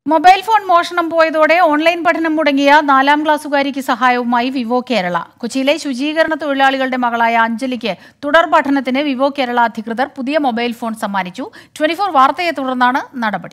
mobile phone മോഷണം പോയതോടെ online പഠനം മുടങ്ങിയ നാലാം ക്ലാസ്സുകാരിക്ക് സഹായവുമായി വിവോ കേരള കൊച്ചിയിലെ ശുചീകരണ തൊഴിലാളികളുടെ മകളായ അഞ്ജലിക്ക് തുടർ പഠനത്തിന് വിവോ കേരള അധികൃതർ പുതിയ മൊബൈൽ ഫോൺ സമ്മാനിച്ചു ട്വന്റി ഫോർ വാർത്തയെ തുടർന്നാണ് നടപടി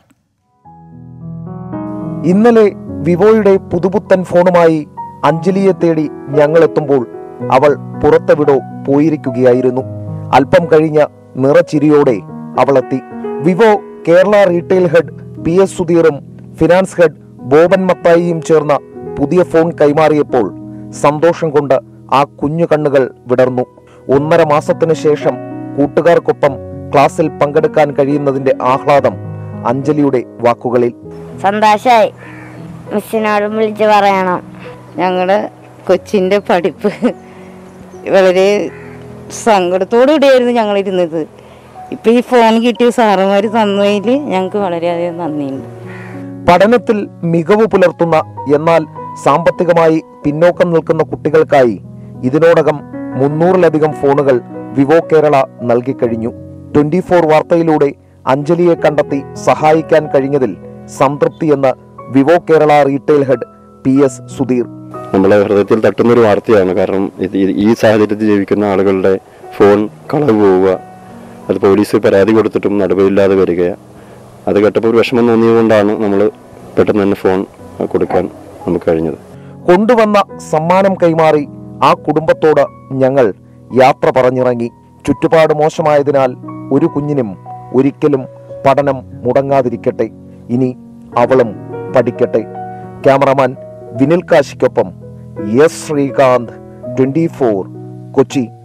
ഇന്നലെ വിവോയുടെ പുതുപുത്തൻ ഫോണുമായി അഞ്ജലിയെ തേടി ഞങ്ങളെത്തുമ്പോൾ അവൾ പുറത്തെവിടോ പോയിരിക്കുകയായിരുന്നു അല്പം കഴിഞ്ഞ നിറച്ചിരിയോടെ അവളെത്തി Vivo Kerala retail head P S സുധീറും ഫിനാൻസ് ഹെഡ് ബോബൻ മത്തായിയും ചേർന്ന പുതിയ ഫോൺ കൈമാറിയപ്പോൾ സന്തോഷം കൊണ്ട് ആ കുഞ്ഞു കണ്ണുകൾ വിടർന്നു ഒന്നര മാസത്തിനു ശേഷം കൂട്ടുകാർക്കൊപ്പം ക്ലാസ്സിൽ പങ്കെടുക്കാൻ കഴിയുന്നതിന്റെ ആഹ്ലാദം അഞ്ജലിയുടെ വാക്കുകളിൽ സന്തോഷായി മിസ്സിനോടും വിളിച്ച് പറയണം ഞങ്ങളുടെ കൊച്ചിൻ്റെ പഠിപ്പ് വളരെ സങ്കടത്തോടു കൂടിയായിരുന്നു ഞങ്ങൾ ഇരുന്നത് ഇപ്പം ഈ ഫോൺ കിട്ടിയ സാറുമാർ തന്നതിൽ ഞങ്ങൾക്ക് വളരെയധികം നന്ദിയുണ്ട് പഠനത്തിൽ മികവ് പുലർത്തുന്ന എന്നാൽ സാമ്പത്തികമായി പിന്നോക്കം നിൽക്കുന്ന കുട്ടികൾക്കായി ഇതിനോടകം മുന്നൂറിലധികം ഫോണുകൾ വിവോ കേരള നൽകിക്കഴിഞ്ഞു ട്വന്റി ഫോർ വാർത്തയിലൂടെ അഞ്ജലിയെ കണ്ടെത്തി സഹായിക്കാൻ കഴിഞ്ഞതിൽ സംതൃപ്തിയെന്ന് Vivo Kerala retail head P S Sudheer നമ്മളെ ഹൃദയത്തിൽ തട്ടുന്ന ഒരു വാർത്തയാണ് കാരണം ഇത് ഈ- ഈ സാഹചര്യത്തിൽ ജീവിക്കുന്ന ആളുകളുടെ ഫോൺ കളവ് പോവുക അത് പോലീസ് പരാതി കൊടുത്തിട്ടും നടപടിയില്ലാതെ വരിക അത് കേട്ടപ്പോൾ ഒരു വിഷമം തോന്നിയതുകൊണ്ടാണ് നമ്മൾ പെട്ടെന്ന് തന്നെ ഫോൺ കൊടുക്കാൻ നമുക്ക് കഴിഞ്ഞത് കൊണ്ടുവന്ന സമ്മാനം കൈമാറി ആ കുടുംബത്തോട് ഞങ്ങൾ യാത്ര പറഞ്ഞിറങ്ങി ചുറ്റുപാട് മോശമായതിനാൽ ഒരു കുഞ്ഞിനും ഒരിക്കലും പഠനം മുടങ്ങാതിരിക്കട്ടെ ഇനി അവളും പഠിക്കട്ടെ ക്യാമറമാൻ വിനിൽ കാശിക്കൊപ്പം എസ് ശ്രീകാന്ത് ട്വന്റി കൊച്ചി